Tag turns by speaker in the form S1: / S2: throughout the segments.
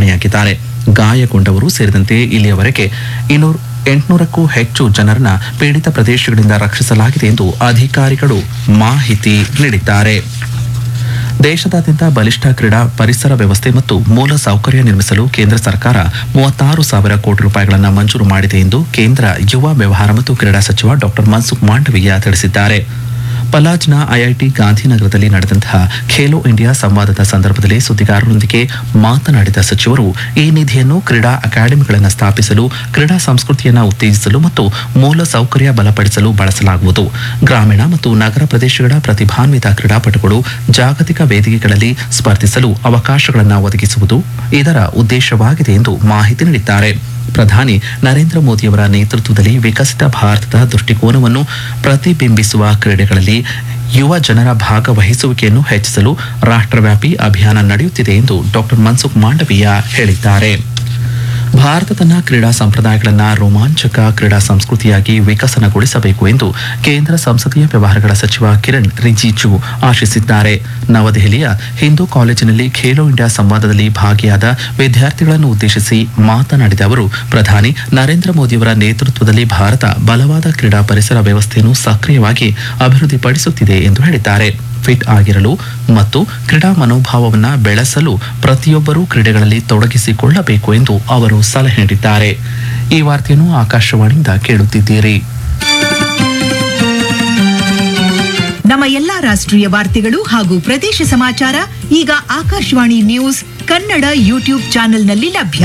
S1: ಕಾಣೆಯಾಗಿದ್ದಾರೆ ಗಾಯಗೊಂಡವರು ಸೇರಿದಂತೆ ಇಲ್ಲಿಯವರೆಗೆ ಇನ್ನೂರು ಎಂಟುನೂರಕ್ಕೂ ಹೆಚ್ಚು ಜನರನ್ನ ಪೀಡಿತ ಪ್ರದೇಶಗಳಿಂದ ರಕ್ಷಿಸಲಾಗಿದೆ ಎಂದು ಅಧಿಕಾರಿಗಳು ಮಾಹಿತಿ ನೀಡಿದ್ದಾರೆ ದೇಶದಾದ್ಯಂತ ಬಲಿಷ್ಠ ಕ್ರೀಡಾ ಪರಿಸರ ವ್ಯವಸ್ಥೆ ಮತ್ತು ಮೂಲ ಸೌಕರ್ಯ ನಿರ್ಮಿಸಲು ಕೇಂದ್ರ ಸರ್ಕಾರ ಮೂವತ್ತಾರು ಸಾವಿರ ಕೋಟಿ ರೂಪಾಯಿಗಳನ್ನು ಮಂಜೂರು ಮಾಡಿದೆ ಎಂದು ಕೇಂದ್ರ ಯುವ ವ್ಯವಹಾರ ಮತ್ತು ಕ್ರೀಡಾ ಸಚಿವ ಡಾಕ್ಟರ್ ಮನ್ಸುಖ್ ಮಾಂಡವೀಯ ತಿಳಿಸಿದ್ದಾರೆ ಪಲಾಜ್ನ ಐಐಟಿ ಗಾಂಧಿನಗರದಲ್ಲಿ ನಡೆದಂತಹ ಖೇಲೋ ಇಂಡಿಯಾ ಸಂವಾದದ ಸಂದರ್ಭದಲ್ಲಿ ಸುದ್ದಿಗಾರರೊಂದಿಗೆ ಮಾತನಾಡಿದ ಸಚಿವರು ಈ ನಿಧಿಯನ್ನು ಕ್ರೀಡಾ ಅಕಾಡೆಮಿಗಳನ್ನು ಸ್ಥಾಪಿಸಲು ಕ್ರೀಡಾ ಸಂಸ್ಕೃತಿಯನ್ನು ಉತ್ತೇಜಿಸಲು ಮತ್ತು ಮೂಲ ಸೌಕರ್ಯ ಬಲಪಡಿಸಲು ಬಳಸಲಾಗುವುದು ಗ್ರಾಮೀಣ ಮತ್ತು ನಗರ ಪ್ರದೇಶಗಳ ಪ್ರತಿಭಾನ್ವಿತ ಕ್ರೀಡಾಪಟುಗಳು ಜಾಗತಿಕ ವೇದಿಕೆಗಳಲ್ಲಿ ಸ್ಪರ್ಧಿಸಲು ಅವಕಾಶಗಳನ್ನು ಒದಗಿಸುವುದು ಇದರ ಉದ್ದೇಶವಾಗಿದೆ ಎಂದು ಮಾಹಿತಿ ನೀಡಿದ್ದಾರೆ ಪ್ರಧಾನಿ ನರೇಂದ್ರ ಮೋದಿಯವರ ನೇತೃತ್ವದಲ್ಲಿ ವಿಕಸಿತ ಭಾರತದ ದೃಷ್ಟಿಕೋನವನ್ನು ಪ್ರತಿಬಿಂಬಿಸುವ ಕ್ರೀಡೆಗಳಲ್ಲಿ ಯುವ ಜನರ ಭಾಗವಹಿಸುವಿಕೆಯನ್ನು ಹೆಚ್ಚಿಸಲು ರಾಷ್ಟ್ರವ್ಯಾಪಿ ಅಭಿಯಾನ ನಡೆಯುತ್ತಿದೆ ಎಂದು ಡಾಕ್ಟರ್ ಮನ್ಸುಖ್ ಮಾಂಡವೀಯ ಹೇಳಿದ್ದಾರೆ ಭಾರತ ತನ್ನ ಕ್ರೀಡಾ ಸಂಪ್ರದಾಯಗಳನ್ನು ರೋಮಾಂಚಕ ಕ್ರೀಡಾ ಸಂಸ್ಕೃತಿಯಾಗಿ ವಿಕಸನಗೊಳಿಸಬೇಕು ಎಂದು ಕೇಂದ್ರ ಸಂಸದೀಯ ವ್ಯವಹಾರಗಳ ಸಚಿವ ಕಿರಣ್ ರಿಜಿಜು ಆಶಿಸಿದ್ದಾರೆ ನವದೆಹಲಿಯ ಹಿಂದೂ ಕಾಲೇಜಿನಲ್ಲಿ ಖೇಲೋ ಇಂಡಿಯಾ ಸಂವಾದದಲ್ಲಿ ಭಾಗಿಯಾದ ವಿದ್ಯಾರ್ಥಿಗಳನ್ನು ಉದ್ದೇಶಿಸಿ ಮಾತನಾಡಿದ ಅವರು ಪ್ರಧಾನಿ ನರೇಂದ್ರ ಮೋದಿಯವರ ನೇತೃತ್ವದಲ್ಲಿ ಭಾರತ ಬಲವಾದ ಕ್ರೀಡಾ ಪರಿಸರ ವ್ಯವಸ್ಥೆಯನ್ನು ಸಕ್ರಿಯವಾಗಿ ಅಭಿವೃದ್ಧಿಪಡಿಸುತ್ತಿದೆ ಎಂದು ಹೇಳಿದ್ದಾರೆ ಫಿಟ್ ಆಗಿರಲು ಮತ್ತು ಕ್ರೀಡಾ ಮನೋಭಾವವನ್ನು ಬೆಳೆಸಲು ಪ್ರತಿಯೊಬ್ಬರೂ ಕ್ರೀಡೆಗಳಲ್ಲಿ ತೊಡಗಿಸಿಕೊಳ್ಳಬೇಕು ಎಂದು ಅವರು ಸಲಹೆ ನೀಡಿದ್ದಾರೆ ಈ ವಾರ್ತೆಯನ್ನು ಆಕಾಶವಾಣಿಯಿಂದ ಕೇಳುತ್ತಿದ್ದೀರಿ
S2: ನಮ್ಮ ಎಲ್ಲಾ ರಾಷ್ಟ್ರೀಯ ವಾರ್ತೆಗಳು ಹಾಗೂ ಪ್ರದೇಶ ಸಮಾಚಾರ ಈಗ ಆಕಾಶವಾಣಿ ನ್ಯೂಸ್ ಕನ್ನಡ ಯೂಟ್ಯೂಬ್ ಚಾನೆಲ್ನಲ್ಲಿ ಲಭ್ಯ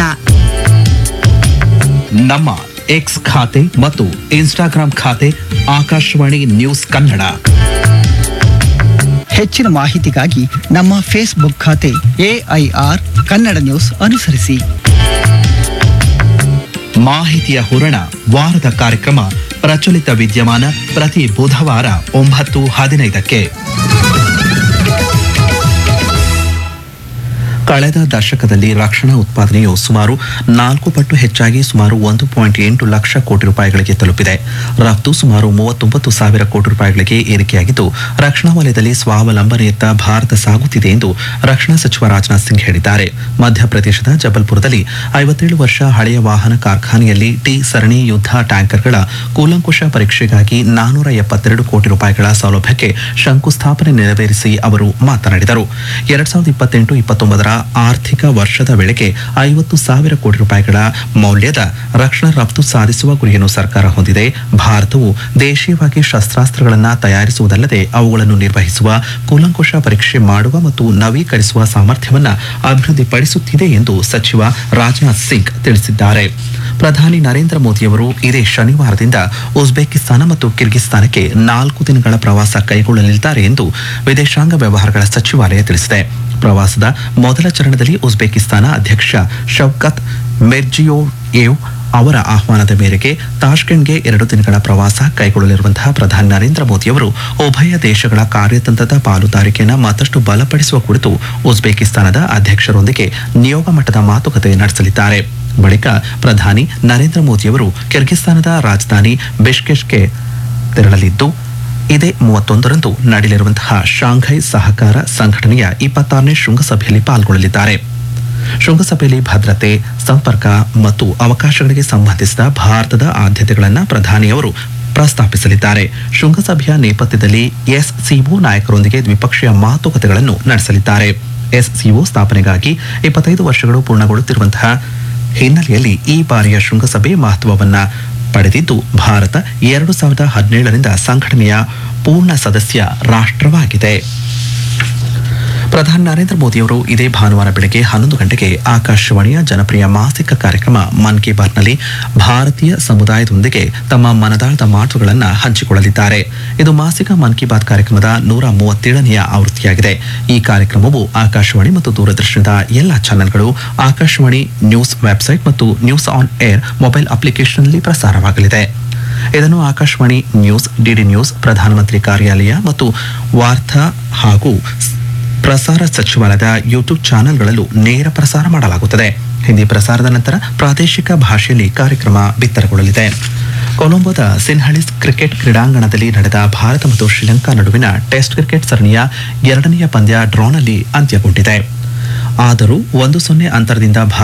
S1: ನಮ್ಮ ಎಕ್ಸ್ ಖಾತೆ ಮತ್ತು ಇನ್ಸ್ಟಾಗ್ರಾಂ ಖಾತೆ ಆಕಾಶವಾಣಿ ನ್ಯೂಸ್ ಕನ್ನಡ
S3: ಹೆಚ್ಚಿನ ಮಾಹಿತಿಗಾಗಿ ನಮ್ಮ ಫೇಸ್ಬುಕ್ ಖಾತೆ ಎಐಆರ್ ಕನ್ನಡ ನ್ಯೂಸ್ ಅನುಸರಿಸಿ
S1: ಮಾಹಿತಿಯ ಹೂರಣ ವಾರದ ಕಾರ್ಯಕ್ರಮ ಪ್ರಚಲಿತ ವಿದ್ಯಮಾನ ಪ್ರತಿ ಬುಧವಾರ ಒಂಬತ್ತು ಹದಿನೈದಕ್ಕೆ ಕಳೆದ ದಶಕದಲ್ಲಿ ರಕ್ಷಣಾ ಉತ್ಪಾದನೆಯು ಸುಮಾರು ನಾಲ್ಕು ಪಟ್ಟು ಹೆಚ್ಚಾಗಿ ಸುಮಾರು ಒಂದು ಪಾಯಿಂಟ್ ಎಂಟು ಲಕ್ಷ ಕೋಟಿ ರೂಪಾಯಿಗಳಿಗೆ ತಲುಪಿದೆ ರಫ್ತು ಸುಮಾರು ಮೂವತ್ತೊಂಬತ್ತು ಸಾವಿರ ಕೋಟಿ ರೂಪಾಯಿಗಳಿಗೆ ಏರಿಕೆಯಾಗಿದ್ದು ರಕ್ಷಣಾ ವಲಯದಲ್ಲಿ ಸ್ವಾವಲಂಬನೆಯತ್ತ ಭಾರತ ಸಾಗುತ್ತಿದೆ ಎಂದು ರಕ್ಷಣಾ ಸಚಿವ ರಾಜನಾಥ್ ಸಿಂಗ್ ಹೇಳಿದ್ದಾರೆ ಮಧ್ಯಪ್ರದೇಶದ ಜಬಲ್ಪುರದಲ್ಲಿ ಐವತ್ತೇಳು ವರ್ಷ ಹಳೆಯ ವಾಹನ ಕಾರ್ಖಾನೆಯಲ್ಲಿ ಟಿ ಸರಣಿ ಯುದ್ಧ ಟ್ಯಾಂಕರ್ಗಳ ಕೂಲಂಕುಷ ಪರೀಕ್ಷೆಗಾಗಿ ನಾನೂರ ಎಪ್ಪತ್ತೆರಡು ಕೋಟಿ ರೂಪಾಯಿಗಳ ಸೌಲಭ್ಯಕ್ಕೆ ಶಂಕುಸ್ಥಾಪನೆ ನೆರವೇರಿಸಿ ಅವರು ಮಾತನಾಡಿದರು ಎರಡ್ ಸಾವಿರದ ಇಪ್ಪತ್ತೆಂಟು ಇಪ್ಪತ್ತೊಂಬತ್ತರ ಆರ್ಥಿಕ ವರ್ಷದ ವೇಳೆಗೆ ಐವತ್ತು ಸಾವಿರ ಕೋಟಿ ರೂಪಾಯಿಗಳ ಮೌಲ್ಯದ ರಕ್ಷಣಾ ರಫ್ತು ಸಾಧಿಸುವ ಗುರಿಯನ್ನು ಸರ್ಕಾರ ಹೊಂದಿದೆ ಭಾರತವು ದೇಶೀಯವಾಗಿ ಶಸ್ತ್ರಾಸ್ತ್ರಗಳನ್ನು ತಯಾರಿಸುವುದಲ್ಲದೆ ಅವುಗಳನ್ನು ನಿರ್ವಹಿಸುವ ಕೂಲಂಕುಷ ಪರೀಕ್ಷೆ ಮಾಡುವ ಮತ್ತು ನವೀಕರಿಸುವ ಸಾಮರ್ಥ್ಯವನ್ನು ಅಭಿವೃದ್ಧಿಪಡಿಸುತ್ತಿದೆ ಎಂದು ಸಚಿವ ರಾಜನಾಥ್ ಸಿಂಗ್ ತಿಳಿಸಿದ್ದಾರೆ ಪ್ರಧಾನಿ ನರೇಂದ್ರ ಮೋದಿಯವರು ಇದೇ ಶನಿವಾರದಿಂದ ಉಜ್ಬೇಕಿಸ್ತಾನ ಮತ್ತು ಕಿರ್ಗಿಸ್ತಾನಕ್ಕೆ ನಾಲ್ಕು ದಿನಗಳ ಪ್ರವಾಸ ಕೈಗೊಳ್ಳಲಿದ್ದಾರೆ ಎಂದು ವಿದೇಶಾಂಗ ವ್ಯವಹಾರಗಳ ಸಚಿವಾಲಯ ತಿಳಿಸಿದೆ ಪ್ರವಾಸದ ಮೊದಲ ಚರಣದಲ್ಲಿ ಉಜ್ಬೇಕಿಸ್ತಾನ ಅಧ್ಯಕ್ಷ ಶೌಕತ್ ಮೆರ್ಜಿಯೋಯೇವ್ ಅವರ ಆಹ್ವಾನದ ಮೇರೆಗೆ ತಾಷ್ಕೆಂಟ್ಗೆ ಎರಡು ದಿನಗಳ ಪ್ರವಾಸ ಕೈಗೊಳ್ಳಲಿರುವಂತಹ ಪ್ರಧಾನಿ ನರೇಂದ್ರ ಮೋದಿಯವರು ಉಭಯ ದೇಶಗಳ ಕಾರ್ಯತಂತ್ರದ ಪಾಲುದಾರಿಕೆಯನ್ನು ಮತ್ತಷ್ಟು ಬಲಪಡಿಸುವ ಕುರಿತು ಉಜ್ಬೇಕಿಸ್ತಾನದ ಅಧ್ಯಕ್ಷರೊಂದಿಗೆ ನಿಯೋಗ ಮಟ್ಟದ ಮಾತುಕತೆ ನಡೆಸಲಿದ್ದಾರೆ ಬಳಿಕ ಪ್ರಧಾನಿ ನರೇಂದ್ರ ಮೋದಿಯವರು ಕಿರ್ಗಿಸ್ತಾನದ ರಾಜಧಾನಿ ಬಿಷ್ಕೆಶ್ಗೆ ತೆರಳಲಿದ್ದು ಇದೇ ಮೂವತ್ತೊಂದರಂದು ನಡೆಯಲಿರುವಂತಹ ಶಾಂಘೈ ಸಹಕಾರ ಸಂಘಟನೆಯ ಇಪ್ಪತ್ತಾರನೇ ಶೃಂಗಸಭೆಯಲ್ಲಿ ಪಾಲ್ಗೊಳ್ಳಲಿದ್ದಾರೆ ಶೃಂಗಸಭೆಯಲ್ಲಿ ಭದ್ರತೆ ಸಂಪರ್ಕ ಮತ್ತು ಅವಕಾಶಗಳಿಗೆ ಸಂಬಂಧಿಸಿದ ಭಾರತದ ಆದ್ಯತೆಗಳನ್ನು ಪ್ರಧಾನಿಯವರು ಪ್ರಸ್ತಾಪಿಸಲಿದ್ದಾರೆ ಶೃಂಗಸಭೆಯ ನೇಪಥ್ಯದಲ್ಲಿ ಎಸ್ಸಿಒ ನಾಯಕರೊಂದಿಗೆ ದ್ವಿಪಕ್ಷೀಯ ಮಾತುಕತೆಗಳನ್ನು ನಡೆಸಲಿದ್ದಾರೆ ಎಸ್ಸಿಒ ಸ್ಥಾಪನೆಗಾಗಿ ಇಪ್ಪತ್ತೈದು ವರ್ಷಗಳು ಪೂರ್ಣಗೊಳ್ಳುತ್ತಿರುವಂತಹ ಹಿನ್ನೆಲೆಯಲ್ಲಿ ಈ ಬಾರಿಯ ಶೃಂಗಸಭೆ ಮಹತ್ವವನ್ನ ಪಡೆದಿದ್ದು ಭಾರತ ಎರಡು ಸಾವಿರದ ಹದಿನೇಳರಿಂದ ಸಂಘಟನೆಯ ಪೂರ್ಣ ಸದಸ್ಯ ರಾಷ್ಟ್ರವಾಗಿದೆ ಪ್ರಧಾನಿ ನರೇಂದ್ರ ಮೋದಿಯವರು ಇದೇ ಭಾನುವಾರ ಬೆಳಗ್ಗೆ ಹನ್ನೊಂದು ಗಂಟೆಗೆ ಆಕಾಶವಾಣಿಯ ಜನಪ್ರಿಯ ಮಾಸಿಕ ಕಾರ್ಯಕ್ರಮ ಮನ್ ಕಿ ಬಾತ್ನಲ್ಲಿ ಭಾರತೀಯ ಸಮುದಾಯದೊಂದಿಗೆ ತಮ್ಮ ಮನದಾಳದ ಮಾತುಗಳನ್ನು ಹಂಚಿಕೊಳ್ಳಲಿದ್ದಾರೆ ಇದು ಮಾಸಿಕ ಮನ್ ಕಿ ಬಾತ್ ಕಾರ್ಯಕ್ರಮದ ನೂರ ಮೂವತ್ತೇಳನೆಯ ಆವೃತ್ತಿಯಾಗಿದೆ ಈ ಕಾರ್ಯಕ್ರಮವು ಆಕಾಶವಾಣಿ ಮತ್ತು ದೂರದರ್ಶನದ ಎಲ್ಲ ಚಾನೆಲ್ಗಳು ಆಕಾಶವಾಣಿ ನ್ಯೂಸ್ ವೆಬ್ಸೈಟ್ ಮತ್ತು ನ್ಯೂಸ್ ಆನ್ ಏರ್ ಮೊಬೈಲ್ ಅಪ್ಲಿಕೇಶನ್ನಲ್ಲಿ ಪ್ರಸಾರವಾಗಲಿದೆ ಇದನ್ನು ಆಕಾಶವಾಣಿ ನ್ಯೂಸ್ ಡಿಡಿ ನ್ಯೂಸ್ ಪ್ರಧಾನಮಂತ್ರಿ ಕಾರ್ಯಾಲಯ ಮತ್ತು ವಾರ್ತಾ ಹಾಗೂ ಪ್ರಸಾರ ಸಚಿವಾಲಯದ ಯೂಟ್ಯೂಬ್ ಚಾನೆಲ್ಗಳಲ್ಲೂ ನೇರ ಪ್ರಸಾರ ಮಾಡಲಾಗುತ್ತದೆ ಹಿಂದಿ ಪ್ರಸಾರದ ನಂತರ ಪ್ರಾದೇಶಿಕ ಭಾಷೆಯಲ್ಲಿ ಕಾರ್ಯಕ್ರಮ ಬಿತ್ತರಗೊಳ್ಳಲಿದೆ ಕೊಲಂಬೋದ ಸಿನ್ಹಳಿಸ್ ಕ್ರಿಕೆಟ್ ಕ್ರೀಡಾಂಗಣದಲ್ಲಿ ನಡೆದ ಭಾರತ ಮತ್ತು ಶ್ರೀಲಂಕಾ ನಡುವಿನ ಟೆಸ್ಟ್ ಕ್ರಿಕೆಟ್ ಸರಣಿಯ ಎರಡನೆಯ ಪಂದ್ಯ ಡ್ರಾನಲ್ಲಿ ಅಂತ್ಯಗೊಂಡಿದೆ ಆದರೂ ಒಂದು ಸೊನ್ನೆ ಅಂತರದಿಂದ